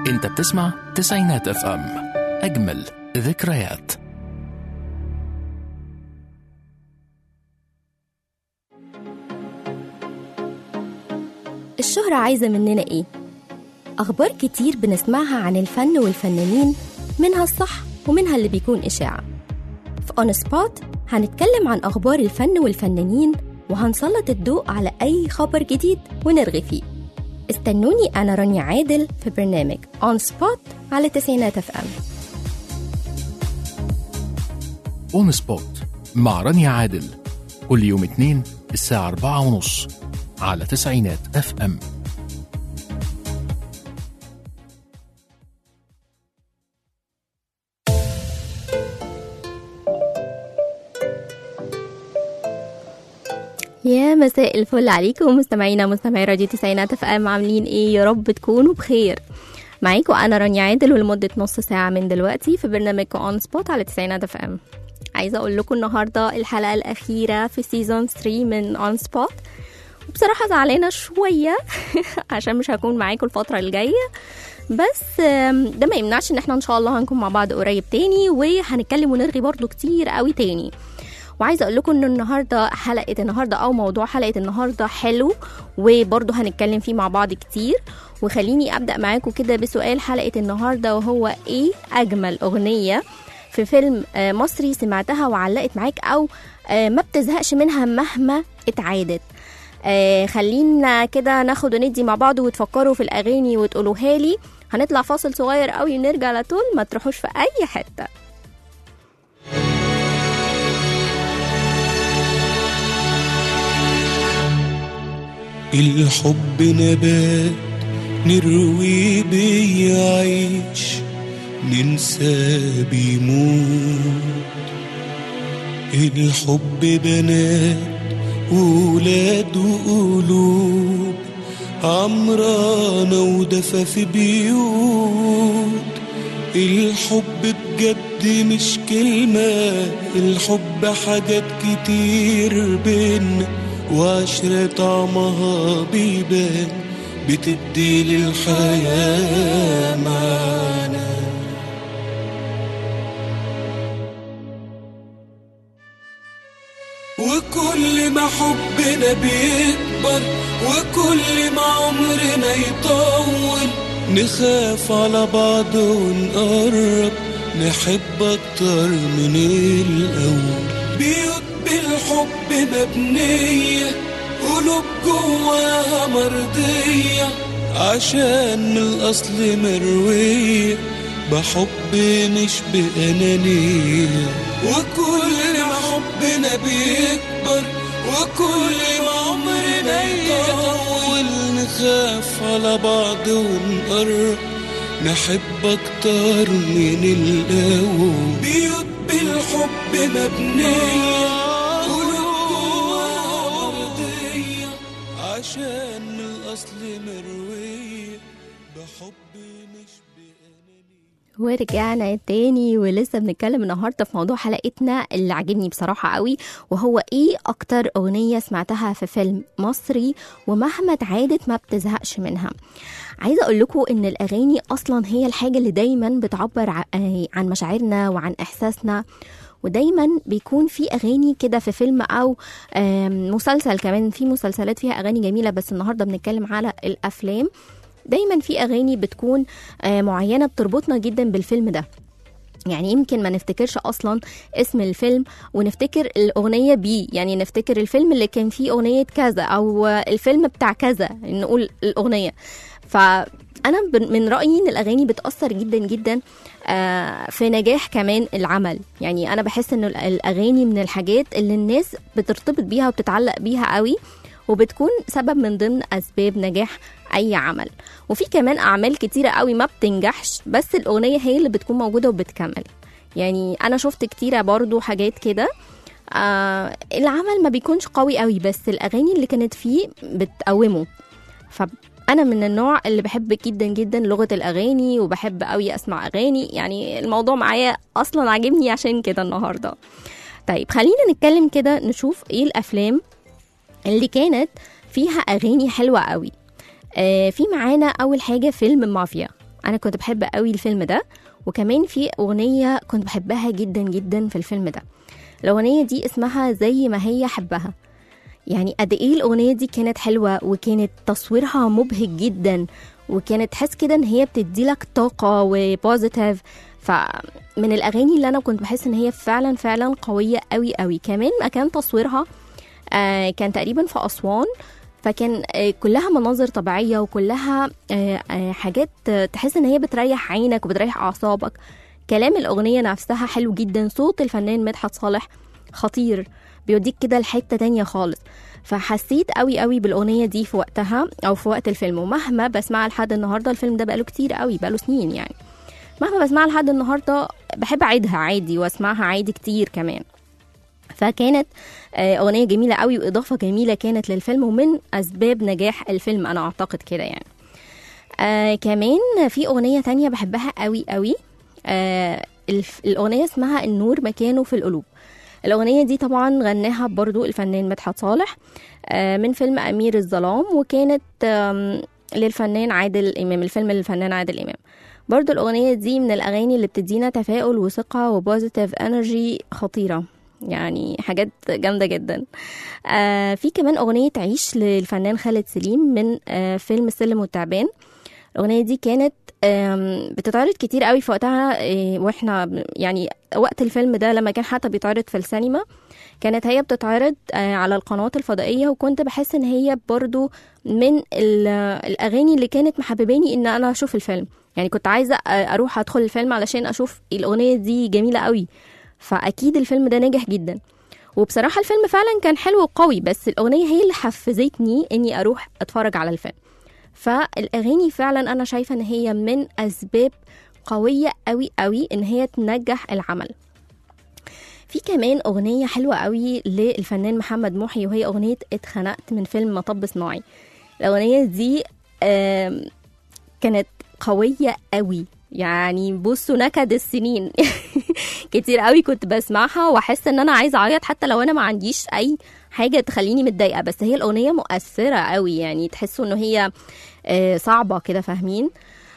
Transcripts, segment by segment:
انت بتسمع تسعينات اف ام اجمل ذكريات الشهرة عايزة مننا إيه؟ أخبار كتير بنسمعها عن الفن والفنانين منها الصح ومنها اللي بيكون إشاعة في أون سبوت هنتكلم عن أخبار الفن والفنانين وهنسلط الضوء على أي خبر جديد ونرغي فيه استنوني أنا رانيا عادل في برنامج أون سبوت على تسعينات اف ام اون سبوت مع رانيا عادل كل يوم اثنين الساعة أربعة ونص على تسعينات اف ام يا مساء الفل عليكم مستمعينا مستمعي راديو تسعينات اف ام عاملين ايه يا رب تكونوا بخير معاكم انا رانيا عادل ولمده نص ساعه من دلوقتي في برنامجكم اون سبوت على تسعينات اف ام عايزه اقول لكم النهارده الحلقه الاخيره في سيزون 3 من اون سبوت وبصراحه زعلانه شويه عشان مش هكون معاكم الفتره الجايه بس آم، ده ما يمنعش ان احنا ان شاء الله هنكون مع بعض قريب تاني وهنتكلم ونرغي برضو كتير قوي تاني وعايزه اقول لكم ان النهارده حلقه النهارده او موضوع حلقه النهارده حلو وبرضه هنتكلم فيه مع بعض كتير وخليني ابدا معاكم كده بسؤال حلقه النهارده وهو ايه اجمل اغنيه في فيلم آه، مصري سمعتها وعلقت معاك او آه، ما بتزهقش منها مهما اتعادت آه، خلينا كده ناخد وندي مع بعض وتفكروا في الاغاني وتقولوها لي هنطلع فاصل صغير قوي ونرجع على طول ما تروحوش في اي حته الحب نبات نروي بيعيش ننسى بيموت الحب بنات وولاد وقلوب عمرانة ودفى في بيوت الحب بجد مش كلمة الحب حاجات كتير بينا وعشرة طعمها بيبان بتدي للحياة معنى وكل ما حبنا بيكبر وكل ما عمرنا يطول نخاف على بعض ونقرب نحب اكتر من الاول بيوت بالحب مبنية قلوب جواها مرضية عشان من الاصل مروية بحب مش بأنانية وكل ما حبنا بيكبر وكل ما عمرنا يطول نخاف على بعض ونقرب نحب أكتر من الأول بيوت بالحب مبنية قلوب جواها مرضية عشان من الأصل مروية بحب مش بأنانية ورجعنا تاني ولسه بنتكلم النهارده في موضوع حلقتنا اللي عجبني بصراحه قوي وهو ايه اكتر اغنيه سمعتها في فيلم مصري ومهما اتعادت ما بتزهقش منها عايزه اقول لكم ان الاغاني اصلا هي الحاجه اللي دايما بتعبر ع- آه عن مشاعرنا وعن احساسنا ودايما بيكون في اغاني كده في فيلم او آم، مسلسل كمان في مسلسلات فيها اغاني جميله بس النهارده بنتكلم على الافلام دايما في اغاني بتكون آه، معينه بتربطنا جدا بالفيلم ده يعني يمكن ما نفتكرش اصلا اسم الفيلم ونفتكر الاغنيه بيه يعني نفتكر الفيلم اللي كان فيه اغنيه كذا او آه، الفيلم بتاع كذا نقول الاغنيه فانا بن- من رايي ان الاغاني بتاثر جدا جدا آه، في نجاح كمان العمل يعني انا بحس ان ال- الاغاني من الحاجات اللي الناس بترتبط بيها وبتتعلق بيها قوي وبتكون سبب من ضمن اسباب نجاح اي عمل وفي كمان اعمال كتيره قوي ما بتنجحش بس الاغنيه هي اللي بتكون موجوده وبتكمل يعني انا شفت كتيره برضو حاجات كده آه العمل ما بيكونش قوي قوي بس الاغاني اللي كانت فيه بتقومه فانا من النوع اللي بحب جدا جدا لغه الاغاني وبحب قوي اسمع اغاني يعني الموضوع معايا اصلا عاجبني عشان كده النهارده طيب خلينا نتكلم كده نشوف ايه الافلام اللي كانت فيها اغاني حلوه قوي آه في معانا اول حاجه فيلم مافيا انا كنت بحب قوي الفيلم ده وكمان في اغنيه كنت بحبها جدا جدا في الفيلم ده الاغنيه دي اسمها زي ما هي حبها يعني قد ايه الاغنيه دي كانت حلوه وكانت تصويرها مبهج جدا وكانت تحس كده ان هي بتدي لك طاقه وبوزيتيف فمن الاغاني اللي انا كنت بحس ان هي فعلا فعلا قويه قوي قوي كمان مكان تصويرها آه كان تقريبا في اسوان فكان آه كلها مناظر طبيعيه وكلها آه آه حاجات آه تحس ان هي بتريح عينك وبتريح اعصابك كلام الاغنيه نفسها حلو جدا صوت الفنان مدحت صالح خطير بيوديك كده لحته تانية خالص فحسيت قوي قوي بالاغنيه دي في وقتها او في وقت الفيلم ومهما بسمعها لحد النهارده الفيلم ده بقاله كتير قوي بقاله سنين يعني مهما بسمعها لحد النهارده بحب اعيدها عادي واسمعها عادي كتير كمان فكانت آه، اغنيه جميله قوي واضافه جميله كانت للفيلم ومن اسباب نجاح الفيلم انا اعتقد كده يعني آه كمان في اغنيه تانية بحبها قوي قوي آه الف- الاغنيه اسمها النور مكانه في القلوب الاغنيه دي طبعا غناها برضو الفنان مدحت صالح آه من فيلم امير الظلام وكانت آم، للفنان عادل امام الفيلم للفنان عادل امام برضو الاغنيه دي من الاغاني اللي بتدينا تفاؤل وثقه وبوزيتيف انرجي خطيره يعني حاجات جامده جدا آه في كمان اغنيه عيش للفنان خالد سليم من آه فيلم السلم والتعبان الاغنيه دي كانت آم، بتتعرض كتير قوي في وقتها آه، واحنا ب- يعني وقت الفيلم ده لما كان حتى بيتعرض في السينما كانت هي بتتعرض آه، على القنوات الفضائية وكنت بحس ان هي برضو من ال- الاغاني اللي كانت محبباني ان انا اشوف الفيلم يعني كنت عايزة آه، اروح ادخل الفيلم علشان اشوف الاغنية دي جميلة قوي فاكيد الفيلم ده نجح جدا وبصراحة الفيلم فعلا كان حلو وقوي بس الأغنية هي اللي حفزتني إني أروح أتفرج على الفيلم فالأغاني فعلا أنا شايفة إن هي من أسباب قوية قوي قوي إن هي تنجح العمل في كمان أغنية حلوة قوي للفنان محمد محي وهي أغنية اتخنقت من فيلم مطب صناعي الأغنية دي آم، كانت قوية قوي يعني بصوا نكد السنين كتير قوي كنت بسمعها واحس ان انا عايزه اعيط حتى لو انا ما عنديش اي حاجه تخليني متضايقه بس هي الاغنيه مؤثره قوي يعني تحسوا ان هي آه، صعبه كده فاهمين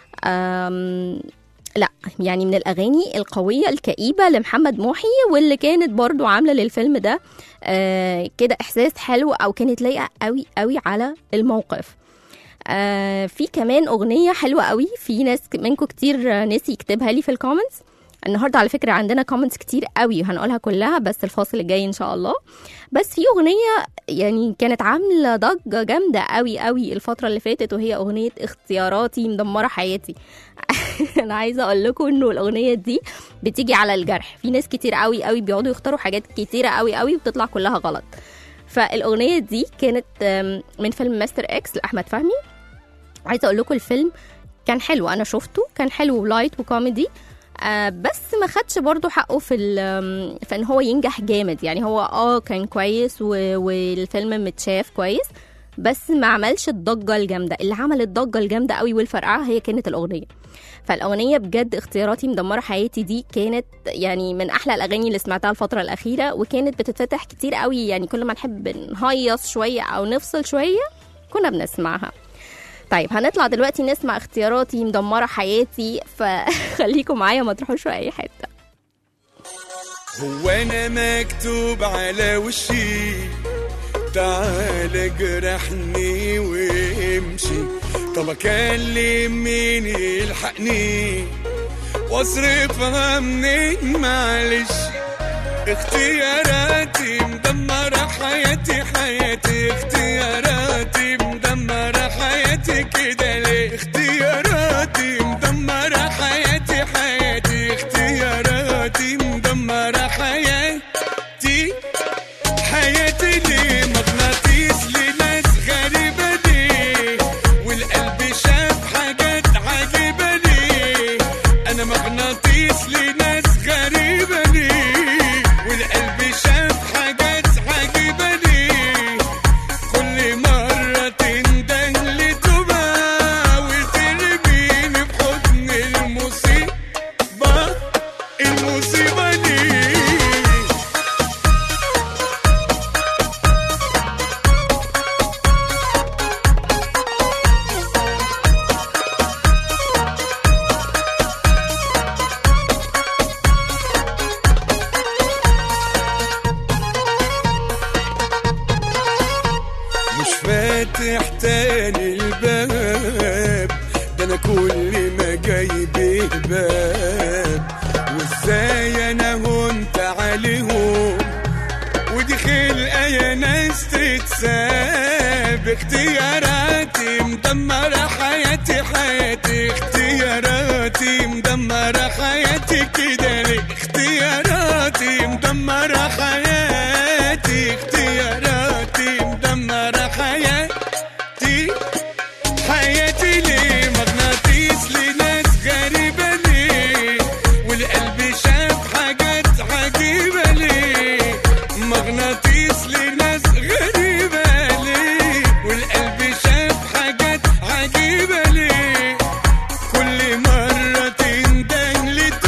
آم، لا يعني من الاغاني القويه الكئيبه لمحمد محي واللي كانت برضو عامله للفيلم ده آه، كده احساس حلو او كانت لايقه قوي قوي على الموقف آه في كمان اغنيه حلوه قوي في ناس منكم كتير آه، نسي يكتبها لي في الكومنتس النهارده على فكره عندنا كومنتس كتير قوي هنقولها كلها بس الفاصل الجاي ان شاء الله بس في اغنيه يعني كانت عامله ضجه جامده قوي قوي الفتره اللي فاتت وهي اغنيه اختياراتي مدمره حياتي انا عايزه اقول لكم انه الاغنيه دي بتيجي على الجرح في ناس كتير قوي قوي بيقعدوا يختاروا حاجات كتيره قوي قوي وبتطلع كلها غلط فالاغنيه دي كانت آم، من فيلم ماستر اكس لاحمد فهمي عايزه اقول لكم الفيلم كان حلو انا شفته كان حلو ولايت وكوميدي آه بس ما خدش برضو حقه في ال- في ان هو ينجح جامد يعني هو اه كان كويس و- والفيلم متشاف كويس بس ما عملش الضجه الجامده اللي عمل الضجه الجامده قوي والفرقعه هي كانت الاغنيه فالاغنيه بجد اختياراتي مدمره حياتي دي كانت يعني من احلى الاغاني اللي سمعتها الفتره الاخيره وكانت بتتفتح كتير قوي يعني كل ما نحب نهيص شويه او نفصل شويه كنا بنسمعها طيب هنطلع دلوقتي نسمع اختياراتي مدمره حياتي فخليكم معايا ما تروحوش في اي حته هو انا مكتوب على وشي تعال جرحني وامشي طب اكلم مين يلحقني واصرفها منين معلش اختياراتي مدمرة حياتي حياتي اختياراتي مدمرة حياتي كده ليه اختياراتي مدمرة حياتي حياتي اختياراتي مدمرة حياتي حياتي ليه مغناطيس لناس غريبة ليه والقلب شاف حاجات عجيبة ليه أنا مغناطيس لناس غريبة ليه والقلب شاف حاجات عجيبة ليه كل ما فاتح تاني الباب ده انا كل ما جايب باب وازاي انا هنت عليهم ودي خلقة يا ناس تتساب اختياراتي مدمرة حياتي حياتي اختياراتي مدمرة حياتي كده ليه اختياراتي مدمرة حياتي اختياراتي مدمرة حياتي حياتي ليه مغناطيس لناس غريبة ليه والقلب شاف حاجات عجيبة ليه مغناطيس لناس غريبة ليه والقلب شاف حاجات عجيبة ليه كل مرة تندن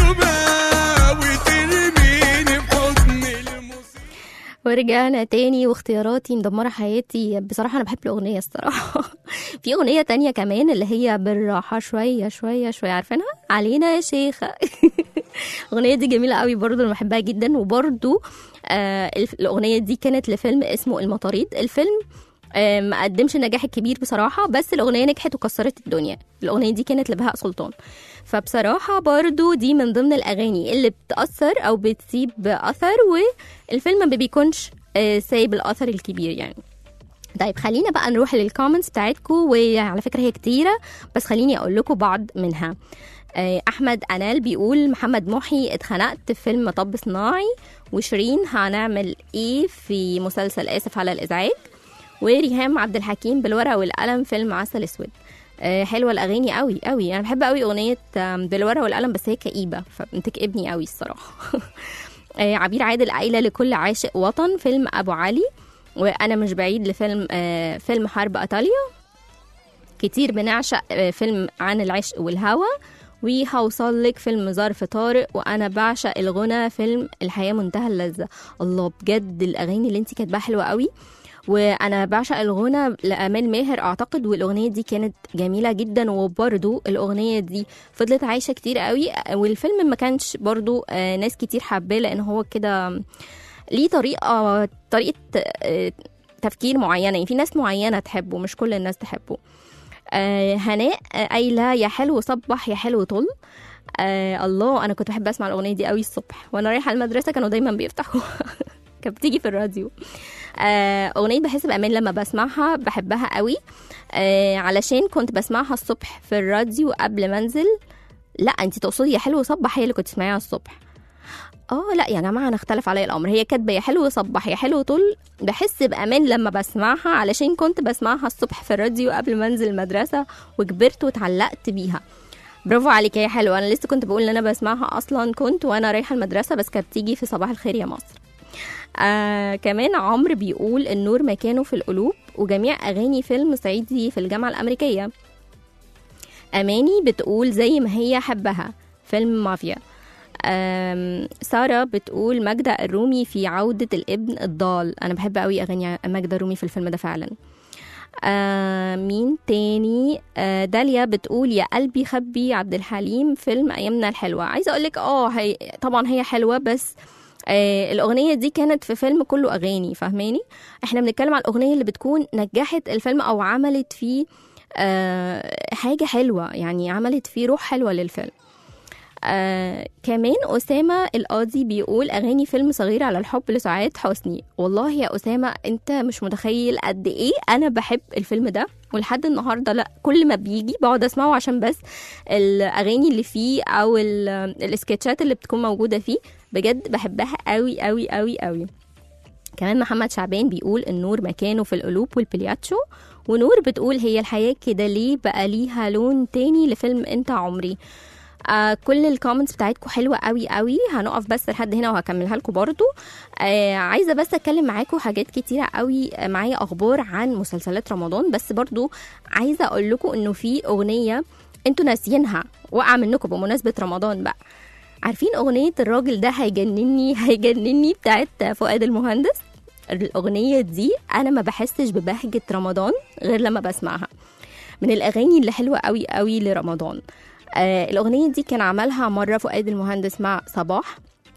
لتبقى وترميني في حضن المصيبة ورجعنا تاني واختياراتي مدمرة حياتي بصراحة أنا بحب الأغنية الصراحة في أغنية تانية كمان اللي هي بالراحة شوية شوية شوية عارفينها علينا يا شيخة الأغنية دي جميلة قوي برضو أنا بحبها جدا وبرضو آه الف- الأغنية دي كانت لفيلم اسمه المطاريد الفيلم آه، ما قدمش النجاح الكبير بصراحة بس الأغنية نجحت وكسرت الدنيا الأغنية دي كانت لبهاء سلطان فبصراحة برضو دي من ضمن الأغاني اللي بتأثر أو بتسيب أثر والفيلم ما بيكونش آه، سايب الأثر الكبير يعني طيب خلينا بقى نروح للكومنتس بتاعتكم وعلى فكرة هي كتيرة بس خليني أقول لكم بعض منها آه، أحمد أنال بيقول محمد محي اتخنقت في فيلم مطب صناعي وشيرين هنعمل إيه في مسلسل آسف على الإزعاج وريهام عبد الحكيم بالورقة والقلم فيلم عسل أسود آه، حلوة الأغاني قوي قوي أنا بحب قوي أغنية آم، بالورقة والقلم بس هي كئيبة فبتكئبني قوي الصراحة آه، عبير عادل قايلة لكل عاشق وطن فيلم أبو علي وأنا مش بعيد لفيلم آه، فيلم حرب إيطاليا كتير بنعشق آه، فيلم عن العشق والهوى وهوصل لك فيلم ظرف طارق وانا بعشق الغنى فيلم الحياه منتهى اللذه الله بجد الاغاني اللي انت كاتباها حلوه قوي وانا بعشق الغنى لامال ماهر اعتقد والاغنيه دي كانت جميله جدا وبرده الاغنيه دي فضلت عايشه كتير قوي والفيلم ما كانش برضو آه، ناس كتير حباه لان هو كده ليه طريقه طريقه آه، تفكير معينه يعني في ناس معينه تحبه مش كل الناس تحبه آه هناء آه، قايله يا حلو صبح يا حلو طل آه الله انا كنت بحب اسمع الاغنيه دي قوي الصبح وانا رايحه المدرسه كانوا دايما بيفتحوا كانت بتيجي في الراديو آه اغنيه بحس بامان لما بسمعها بحبها قوي آه علشان كنت بسمعها الصبح في الراديو قبل ما انزل لا انت تقصدي يا حلو صبح هي اللي كنت تسمعيها الصبح اه لا يا جماعه انا اختلف عليا الامر هي كاتبه يا حلو صبح يا حلو طول بحس بامان لما بسمعها علشان كنت بسمعها الصبح في الراديو قبل ما انزل المدرسه وكبرت واتعلقت بيها برافو عليك يا حلوه انا لسه كنت بقول ان انا بسمعها اصلا كنت وانا رايحه المدرسه بس كانت بتيجي في صباح الخير يا مصر آه كمان عمرو بيقول النور مكانه في القلوب وجميع اغاني فيلم صعيدي في الجامعه الامريكيه اماني بتقول زي ما هي حبها فيلم مافيا آم، سارة بتقول ماجدة الرومي في عودة الابن الضال أنا بحب قوي أغاني ماجدة الرومي في الفيلم ده فعلا آه مين تاني آه داليا بتقول يا قلبي خبي عبد الحليم فيلم أيامنا الحلوة عايزة أقولك اه هي طبعا هي حلوة بس آه الأغنية دي كانت في فيلم كله أغاني فاهماني احنا بنتكلم على الأغنية اللي بتكون نجحت الفيلم أو عملت فيه آه حاجة حلوة يعني عملت فيه روح حلوة للفيلم آه كمان أسامة القاضي بيقول أغاني فيلم صغير على الحب لسعاد حسني والله يا أسامة أنت مش متخيل قد إيه أنا بحب الفيلم ده ولحد النهاردة لا كل ما بيجي بقعد أسمعه عشان بس الأغاني اللي فيه أو ال- السكتشات اللي بتكون موجودة فيه بجد بحبها قوي قوي قوي قوي كمان محمد شعبان بيقول النور مكانه في القلوب والبلياتشو ونور بتقول هي الحياة كده ليه بقى ليها لون تاني لفيلم انت عمري آه كل الكومنتس بتاعتكم حلوه قوي قوي هنقف بس لحد هنا وهكملها لكم برضو آه عايزه بس اتكلم معاكم حاجات كتيره قوي آه، معايا اخبار عن مسلسلات رمضان بس برضو عايزه اقول لكم انه في اغنيه انتوا ناسيينها وقع منكم بمناسبه رمضان بقى عارفين اغنيه الراجل ده هيجنني هيجنني بتاعت فؤاد المهندس الاغنيه دي انا ما بحسش ببهجه رمضان غير لما بسمعها من الاغاني اللي حلوه قوي قوي لرمضان آه الأغنية دي كان عملها مرة فؤاد المهندس مع صباح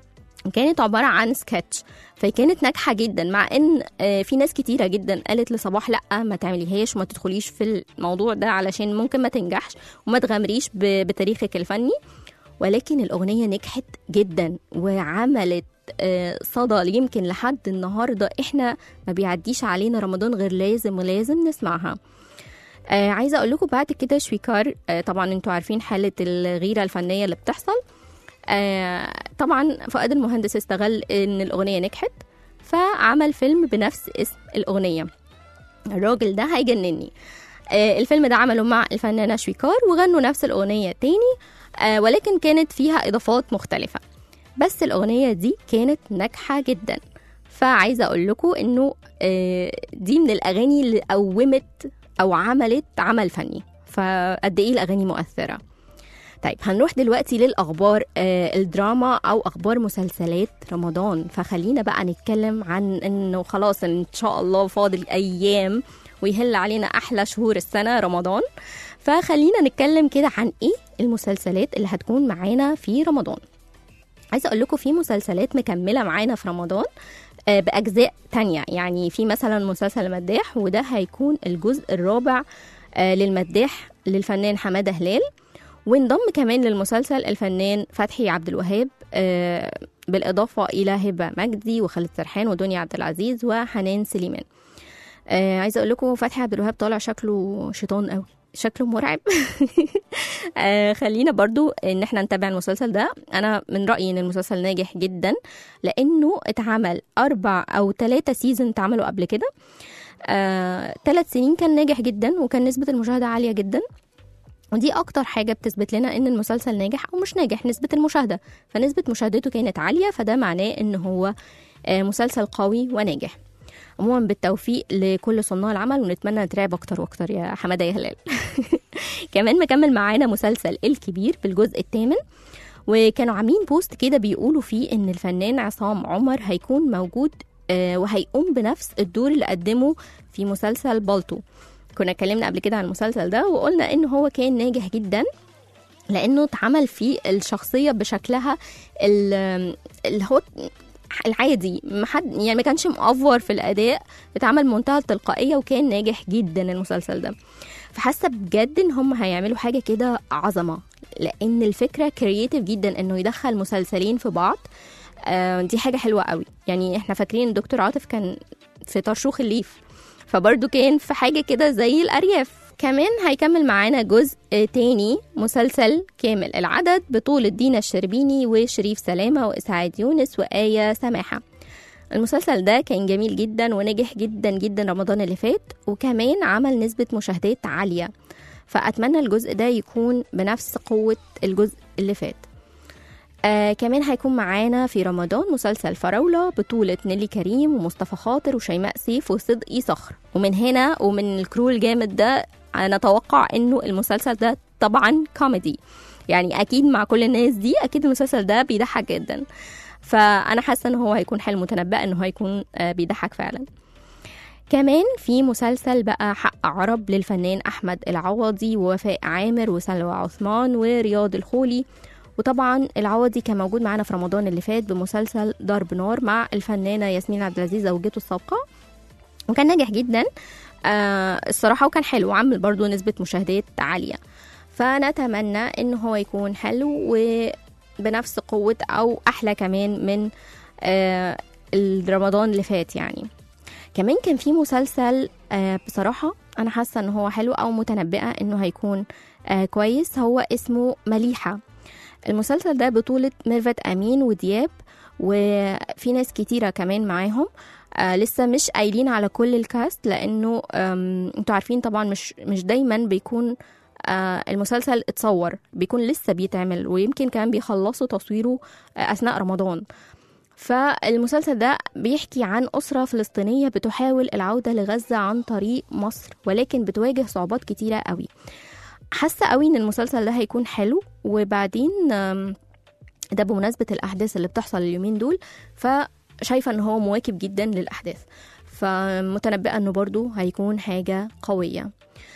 كانت عبارة عن سكتش فكانت ناجحة جدا مع ان آه، في ناس كتيرة جدا قالت لصباح لا ما تعمليهاش وما تدخليش في الموضوع ده علشان ممكن ما تنجحش وما تغامريش ب- بتاريخك الفني ولكن الأغنية نجحت جدا وعملت آه، صدى يمكن لحد النهاردة احنا ما بيعديش علينا رمضان غير لازم ولازم نسمعها آه عايزة أقول لكم بعد كده شويكار آه طبعا انتوا عارفين حالة الغيرة الفنية اللي بتحصل آه طبعا فؤاد المهندس استغل ان الأغنية نجحت فعمل فيلم بنفس اسم الأغنية الراجل ده هيجنني آه الفيلم ده عمله مع الفنانة شويكار وغنوا نفس الأغنية تاني آه ولكن كانت فيها إضافات مختلفة بس الأغنية دي كانت ناجحة جدا فعايزة أقول لكم إنه آه، دي من الأغاني اللي قومت أو عملت عمل فني فقد إيه الأغاني مؤثرة طيب هنروح دلوقتي للأخبار آه، الدراما أو أخبار مسلسلات رمضان فخلينا بقى نتكلم عن إنه خلاص إن شاء الله فاضل أيام ويهل علينا أحلى شهور السنة رمضان فخلينا نتكلم كده عن إيه المسلسلات اللي هتكون معانا في رمضان عايزه اقول لكم في مسلسلات مكمله معانا في رمضان آه، باجزاء تانية يعني في مثلا مسلسل المداح وده هيكون الجزء الرابع آه، للمداح للفنان حماده هلال وانضم كمان للمسلسل الفنان فتحي عبد الوهاب آه، بالاضافه الى هبه مجدي وخالد سرحان ودنيا عبد العزيز وحنان سليمان آه، عايزه اقول لكم فتحي عبد الوهاب طالع شكله شيطان قوي شكله مرعب آه خلينا برضو ان احنا نتابع المسلسل ده انا من رايي ان المسلسل ناجح جدا لانه اتعمل اربع او ثلاثة سيزون اتعملوا قبل كده آه ثلاث سنين كان ناجح جدا وكان نسبه المشاهده عاليه جدا ودي اكتر حاجه بتثبت لنا ان المسلسل ناجح او مش ناجح نسبه المشاهده فنسبه مشاهدته كانت عاليه فده معناه ان هو آه مسلسل قوي وناجح عموما بالتوفيق لكل صناع العمل ونتمنى نترعب اكتر واكتر يا حماده يا هلال كمان مكمل معانا مسلسل الكبير بالجزء الثامن وكانوا عاملين بوست كده بيقولوا فيه ان الفنان عصام عمر هيكون موجود آه، وهيقوم بنفس الدور اللي قدمه في مسلسل بالطو كنا اتكلمنا قبل كده عن المسلسل ده وقلنا ان هو كان ناجح جدا لانه اتعمل فيه الشخصيه بشكلها ال- اللي هو العادي ما حد يعني ما كانش مأفور في الاداء اتعمل منتهى التلقائيه وكان ناجح جدا المسلسل ده فحاسه بجد ان هم هيعملوا حاجه كده عظمه لان الفكره كرييتيف جدا انه يدخل مسلسلين في بعض آه دي حاجه حلوه قوي يعني احنا فاكرين دكتور عاطف كان في طرشوخ الليف فبرضه كان في حاجه كده زي الارياف كمان هيكمل معانا جزء تاني مسلسل كامل العدد بطولة دينا الشربيني وشريف سلامة وإسعاد يونس وآية سماحة المسلسل ده كان جميل جدا ونجح جدا جدا رمضان اللي فات وكمان عمل نسبة مشاهدات عالية فأتمنى الجزء ده يكون بنفس قوة الجزء اللي فات آه كمان هيكون معانا في رمضان مسلسل فراولة بطولة نيلي كريم ومصطفى خاطر وشيماء سيف وصدقي صخر ومن هنا ومن الكرو الجامد ده نتوقع انه المسلسل ده طبعا كوميدي يعني اكيد مع كل الناس دي اكيد المسلسل ده بيضحك جدا فانا حاسه ان هو هيكون حلم متنبأ انه هيكون آه، بيضحك فعلا كمان في مسلسل بقى حق عرب للفنان احمد العوضي ووفاء عامر وسلوى عثمان ورياض الخولي وطبعا العوضي كان موجود معانا في رمضان اللي فات بمسلسل ضرب نار مع الفنانه ياسمين عبد العزيز زوجته السابقه وكان ناجح جدا آه الصراحه وكان حلو وعمل برضو نسبه مشاهدات عاليه فنتمنى ان هو يكون حلو وبنفس قوه او احلى كمان من آه رمضان اللي فات يعني كمان كان في مسلسل آه بصراحة أنا حاسة إن هو حلو أو متنبئة إنه هيكون آه كويس هو اسمه مليحة المسلسل ده بطولة ميرفت أمين ودياب وفي ناس كتيرة كمان معاهم آه لسه مش قايلين على كل الكاست لأنه آم، انتوا عارفين طبعا مش مش دايما بيكون آه المسلسل اتصور بيكون لسه بيتعمل ويمكن كمان بيخلصوا تصويره آه أثناء رمضان فالمسلسل ده بيحكي عن أسرة فلسطينية بتحاول العودة لغزة عن طريق مصر ولكن بتواجه صعوبات كتيرة قوي حاسة قوي ان المسلسل ده هيكون حلو وبعدين آم، ده بمناسبة الأحداث اللي بتحصل اليومين دول فشايفة ان هو مواكب جدا للأحداث فمتنبئة انه برضو هيكون حاجة قوية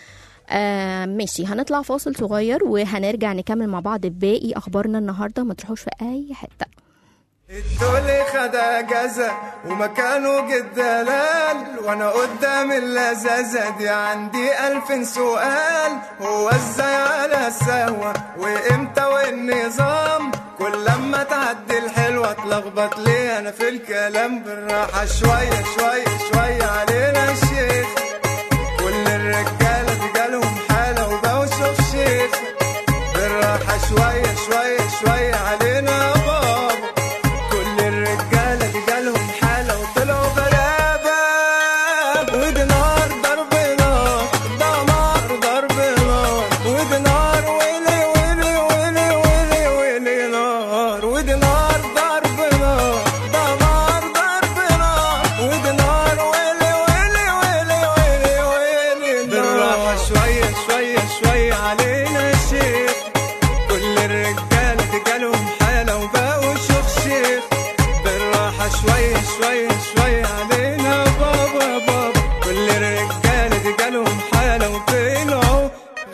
آه ماشي هنطلع فاصل صغير وهنرجع نكمل مع بعض باقي أخبارنا النهاردة ما تروحوش في أي حتة الدولي خد اجازة ومكانه جد دلال وانا قدام اللذاذة دي عندي الف سؤال هو ازاي على السهوة وامتى والنظام كل لما تعدي الحلوة اتلخبط ليه انا في الكلام بالراحة شوية شوية شوية علينا الشيخ كل الرجالة دي جالهم حالة وبوشوف شيخ بالراحة شوية شوية شوية علينا يا بابا كل الرجالة دي جالهم حالة وطلعوا غلابة ودي نار ضرب نار دمار ضرب نار ودي نار ويلي ويلي ويلي ويلي ويلي نار ودي نار ضرب نار دمار ضرب نار ودي نار ويلي ويلي ويلي ويلي ويلي نار بالراحة شوية شوية شوية علينا الشيخ كل الرجالة دي جالهم حالة وبقوا شيخ شيخ بالراحة شوية شوية شوية علينا بابا بابا كل الرجالة دي جالهم حالة وطلعوا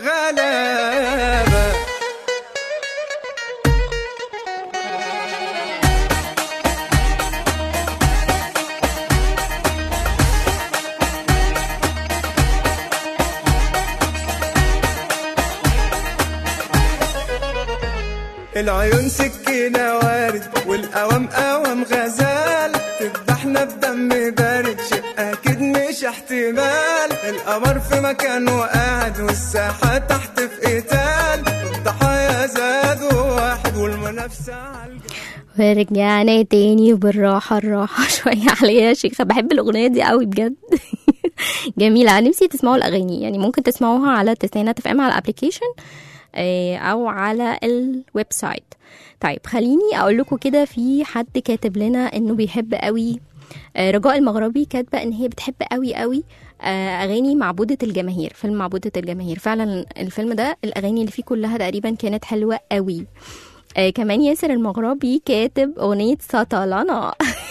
غلابة العيون سكينة وارد والقوام قوام غزال تذبحنا بدم بارد شيء أكيد مش احتمال القمر في مكانه قاعد والساحة تحت في قتال الضحايا زادوا واحد والمنافسة عالجو ورجعنا تاني بالراحة الراحة شوية عليا يا شيخة بحب الأغنية دي قوي بجد جميلة نفسي تسمعوا الأغاني يعني ممكن تسمعوها على التسعينات اف ام على الابليكيشن أو على الويب سايت طيب خليني أقول لكم كده في حد كاتب لنا إنه بيحب قوي آه، رجاء المغربي كاتبة إن هي بتحب قوي قوي آه، أغاني معبودة الجماهير فيلم معبودة الجماهير فعلا الفيلم ده الأغاني اللي فيه كلها تقريبا كانت حلوة قوي آه كمان ياسر المغربي كاتب أغنية سطلانة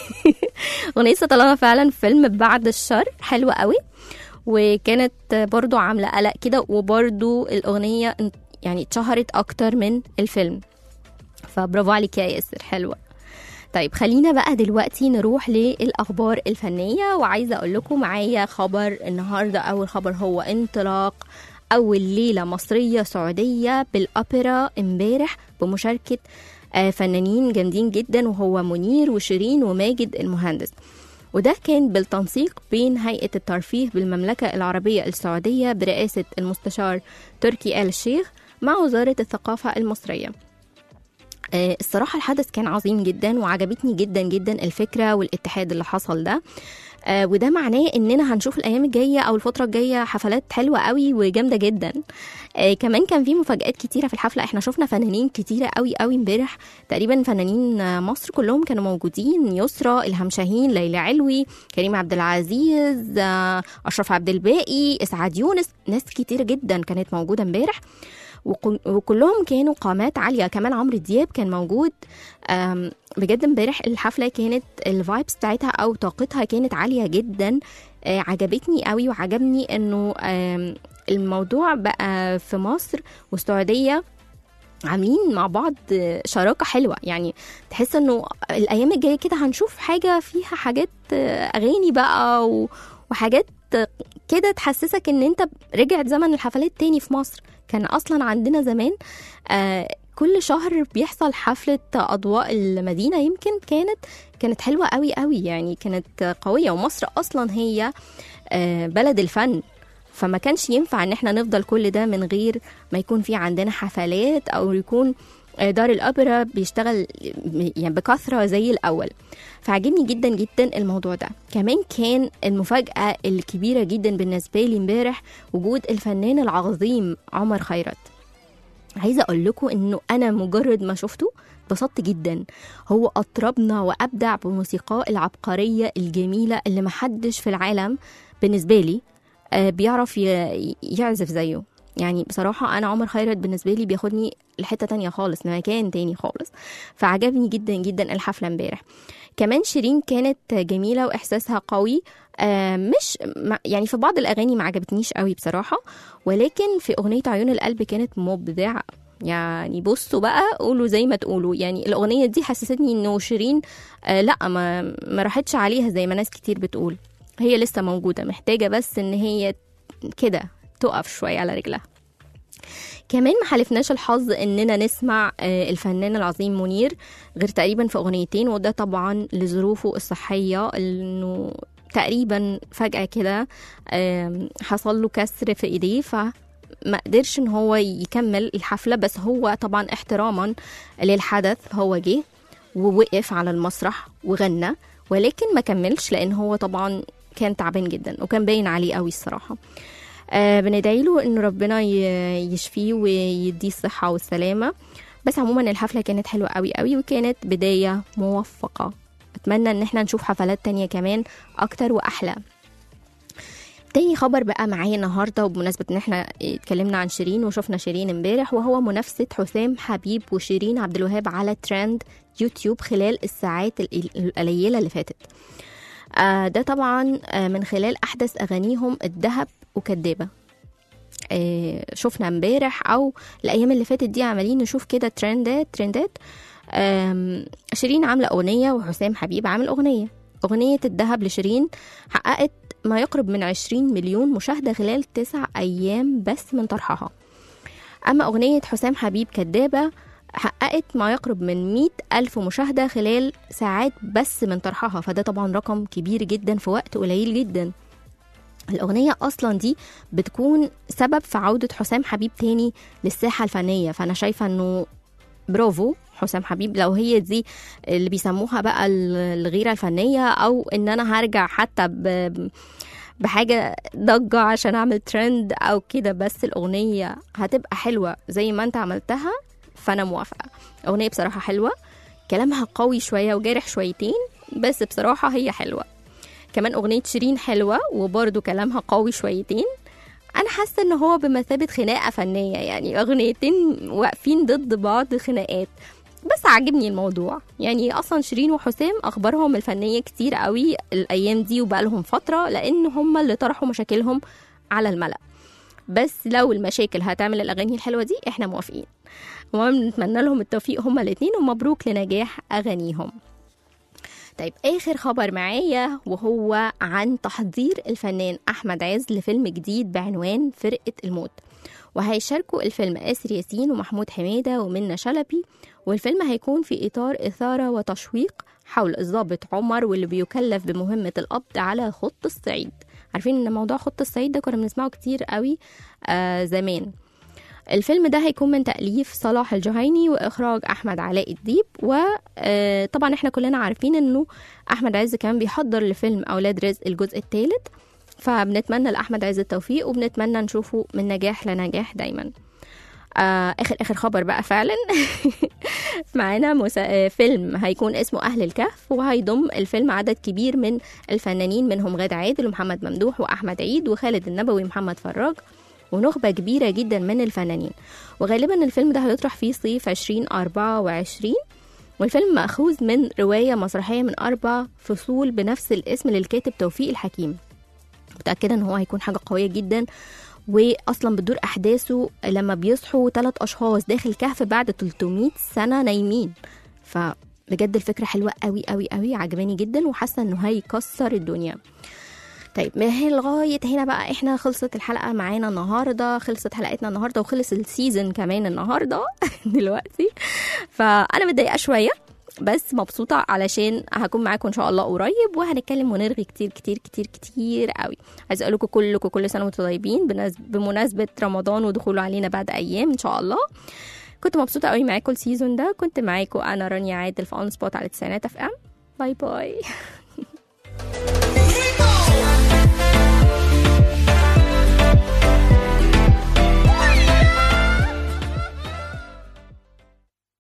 أغنية سطلانة فعلا فيلم بعد الشر حلوة قوي وكانت برضو عاملة قلق كده وبرضو الأغنية انت- يعني اتشهرت أكتر من الفيلم فبرافو عليك يا ياسر حلوة طيب خلينا بقى دلوقتي نروح للأخبار الفنية وعايزة أقول لكم معايا خبر النهاردة أول خبر هو انطلاق أول ليلة مصرية سعودية بالأوبرا امبارح بمشاركة آه، فنانين جامدين جدا وهو منير وشيرين وماجد المهندس وده كان بالتنسيق بين هيئة الترفيه بالمملكة العربية السعودية برئاسة المستشار تركي آل الشيخ مع وزارة الثقافة المصرية آه، الصراحة الحدث كان عظيم جدا وعجبتني جدا جدا الفكرة والاتحاد اللي حصل ده آه، وده معناه اننا هنشوف الايام الجايه او الفتره الجايه حفلات حلوه قوي وجامده جدا آه، كمان كان في مفاجات كتيره في الحفله احنا شفنا فنانين كتيره قوي قوي امبارح تقريبا فنانين آه، مصر كلهم كانوا موجودين يسرا الهام شاهين ليلى علوي كريم عبد العزيز آه، اشرف عبد الباقي اسعاد يونس ناس كتير جدا كانت موجوده امبارح وكل- وكلهم كانوا قامات عاليه كمان عمرو دياب كان موجود آم، بجد امبارح الحفله كانت الفايبس بتاعتها او طاقتها كانت عاليه جدا آه، عجبتني قوي وعجبني انه آم، الموضوع بقى في مصر والسعوديه عاملين مع بعض آه، شراكه حلوه يعني تحس انه الايام الجايه كده هنشوف حاجه فيها حاجات آه، اغاني بقى و- وحاجات آه، كده تحسسك ان انت رجعت زمن الحفلات تاني في مصر كان اصلا عندنا زمان آه كل شهر بيحصل حفلة أضواء المدينة يمكن كانت كانت حلوة قوي قوي يعني كانت قوية ومصر أصلا هي آه بلد الفن فما كانش ينفع ان احنا نفضل كل ده من غير ما يكون في عندنا حفلات او يكون آه، دار الأوبرا بيشتغل يعني بكثرة زي الأول فعجبني جدا جدا الموضوع ده كمان كان المفاجأة الكبيرة جدا بالنسبة لي امبارح وجود الفنان العظيم عمر خيرت عايزه اقول لكم انه انا مجرد ما شفته اتبسطت جدا هو اطربنا وابدع بموسيقاه العبقريه الجميله اللي محدش في العالم بالنسبه لي آه، بيعرف ي- يعزف زيه يعني بصراحة أنا عمر خيرت بالنسبة لي بياخدني لحتة تانية خالص لمكان تاني خالص فعجبني جدا جدا الحفلة امبارح كمان شيرين كانت جميلة وإحساسها قوي آه، مش ما- يعني في بعض الأغاني ما عجبتنيش قوي بصراحة ولكن في أغنية عيون القلب كانت مبدعة يعني بصوا بقى قولوا زي ما تقولوا يعني الاغنيه دي حسستني انه شيرين آه لا ما ما راحتش عليها زي ما ناس كتير بتقول هي لسه موجوده محتاجه بس ان هي كده تقف شويه على رجلها كمان ما حالفناش الحظ اننا نسمع آه، الفنان العظيم منير غير تقريبا في اغنيتين وده طبعا لظروفه الصحيه انه تقريبا فجاه كده آم، حصل له كسر في ايديه فما قدرش ان هو يكمل الحفله بس هو طبعا احتراما للحدث هو جه ووقف على المسرح وغنى ولكن ما كملش لان هو طبعا كان تعبان جدا وكان باين عليه قوي الصراحه آه بندعي له ان ربنا ي- يشفيه ويديه الصحه والسلامه بس عموما الحفله كانت حلوه قوي قوي وكانت بدايه موفقه اتمنى ان احنا نشوف حفلات تانية كمان اكتر واحلى تاني خبر بقى معايا النهارده وبمناسبه ان احنا اتكلمنا عن شيرين وشفنا شيرين امبارح وهو منافسه حسام حبيب وشيرين عبد الوهاب على ترند يوتيوب خلال الساعات ال- القليله اللي فاتت آه ده طبعا آه من خلال احدث اغانيهم الذهب وكدابه آه شفنا امبارح او الايام اللي فاتت دي عمالين نشوف كده ترندات ترندات آم، شيرين عامله اغنيه وحسام حبيب عامل اغنيه اغنيه الذهب لشيرين حققت ما يقرب من 20 مليون مشاهده خلال تسع ايام بس من طرحها اما اغنيه حسام حبيب كدابه حققت ما يقرب من 100 ألف مشاهدة خلال ساعات بس من طرحها فده طبعا رقم كبير جدا في وقت قليل جدا الأغنية أصلا دي بتكون سبب في عودة حسام حبيب تاني للساحة الفنية فأنا شايفة أنه برافو حسام حبيب لو هي دي اللي بيسموها بقى ال- الغيرة الفنية أو إن أنا هرجع حتى ب بحاجة ضجة عشان أعمل ترند أو كده بس الأغنية هتبقى حلوة زي ما أنت عملتها فأنا موافقة أغنية بصراحة حلوة كلامها قوي شوية وجارح شويتين بس بصراحة هي حلوة كمان أغنية شيرين حلوة وبرضو كلامها قوي شويتين أنا حاسة إن هو بمثابة خناقة فنية يعني أغنيتين واقفين ضد بعض خناقات بس عاجبني الموضوع يعني اصلا شيرين وحسام اخبارهم الفنيه كتير قوي الايام دي وبقالهم فتره لان هم اللي طرحوا مشاكلهم على الملأ بس لو المشاكل هتعمل الاغاني الحلوه دي احنا موافقين المهم نتمنى لهم التوفيق هما الاتنين ومبروك لنجاح اغانيهم طيب اخر خبر معايا وهو عن تحضير الفنان احمد عز لفيلم جديد بعنوان فرقه الموت وهيشاركوا الفيلم آسر ياسين ومحمود حميدة ومنى شلبي والفيلم هيكون في إطار إثارة وتشويق حول الضابط عمر واللي بيكلف بمهمة القبض على خط الصعيد عارفين إن موضوع خط الصعيد ده كنا بنسمعه كتير قوي آه زمان الفيلم ده هيكون من تأليف صلاح الجهيني وإخراج أحمد علاء الديب وطبعا احنا كلنا عارفين إنه أحمد عز كان بيحضر لفيلم أولاد رزق الجزء الثالث فبنتمنى لأحمد عز التوفيق وبنتمنى نشوفه من نجاح لنجاح دايما آه اخر اخر خبر بقى فعلا معانا مسا... آه، فيلم هيكون اسمه اهل الكهف وهيضم الفيلم عدد كبير من الفنانين منهم غادة عادل ومحمد ممدوح واحمد عيد وخالد النبوي ومحمد فراج ونخبة كبيرة جدا من الفنانين وغالبا الفيلم ده هيطرح في صيف 2024 والفيلم مأخوذ من رواية مسرحية من أربع فصول بنفس الاسم للكاتب توفيق الحكيم متأكدة إن هو هيكون حاجة قوية جدا واصلا بتدور احداثه لما بيصحوا ثلاث اشخاص داخل كهف بعد 300 سنه نايمين فبجد الفكره حلوه قوي قوي قوي عجباني جدا وحاسه انه هيكسر الدنيا طيب ما هي لغايه هنا بقى احنا خلصت الحلقه معانا النهارده خلصت حلقتنا النهارده وخلص السيزون كمان النهارده دلوقتي فانا متضايقه شويه بس مبسوطة علشان هكون معاكم إن شاء الله قريب وهنتكلم ونرغي كتير كتير كتير كتير قوي عايز أقول لكم كلكم كل سنة وانتم طيبين بنس- بمناسبة رمضان ودخوله علينا بعد أيام إن شاء الله كنت مبسوطة قوي معاكم السيزون ده كنت معاكم أنا رانيا عادل في أون سبوت على تسعينات اف ام باي باي